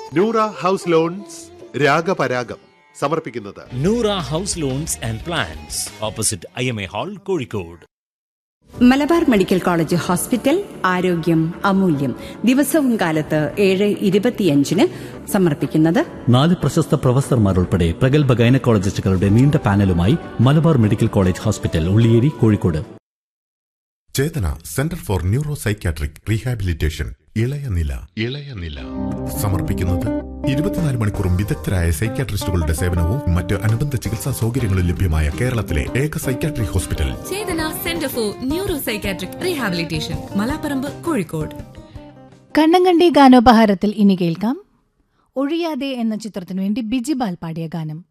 Noora house loans Ragaparagam സമർപ്പിക്കുന്നത് Noora house loans and plans opposite I M A hall Kozhikode Malabar medical college hospital ആരോഗ്യം അമൂല്യം ദിവസവും കാലത്ത് ഏഴ് ഇരുപത്തിയഞ്ചിന് സമർപ്പിക്കുന്നത് നാല് പ്രശസ്ത പ്രൊഫസർമാർ ഉൾപ്പെടെ പ്രഗത്ഭ ഗൈനക്കോളജിസ്റ്റുകളുടെ നീണ്ട പാനലുമായി Malabar medical college hospital Ulliyeri Kozhikode Chetana centre for neuro psychiatric rehabilitation ഇളയ നില ഇളയ നില സമർപ്പിക്കുന്നത് ഇരുപത്തിനാല് മണിക്കൂറും വിദഗ്ധരായ സൈക്യാട്രിസ്റ്റുകളുടെ സേവനവും മറ്റ് അനുബന്ധ ചികിത്സാ സൗകര്യങ്ങളും ലഭ്യമായ കേരളത്തിലെ ഏക psychiatric hospital Chetana centre for neuro psychiatric rehabilitation Malaparamba Kozhikode Kannankandi ഗാനോപഹാരത്തിൽ ഇനി കേൾക്കാം ഒഴിയാതെ എന്ന ചിത്രത്തിനു വേണ്ടി ബിജിബാൽ പാടിയ ഗാനം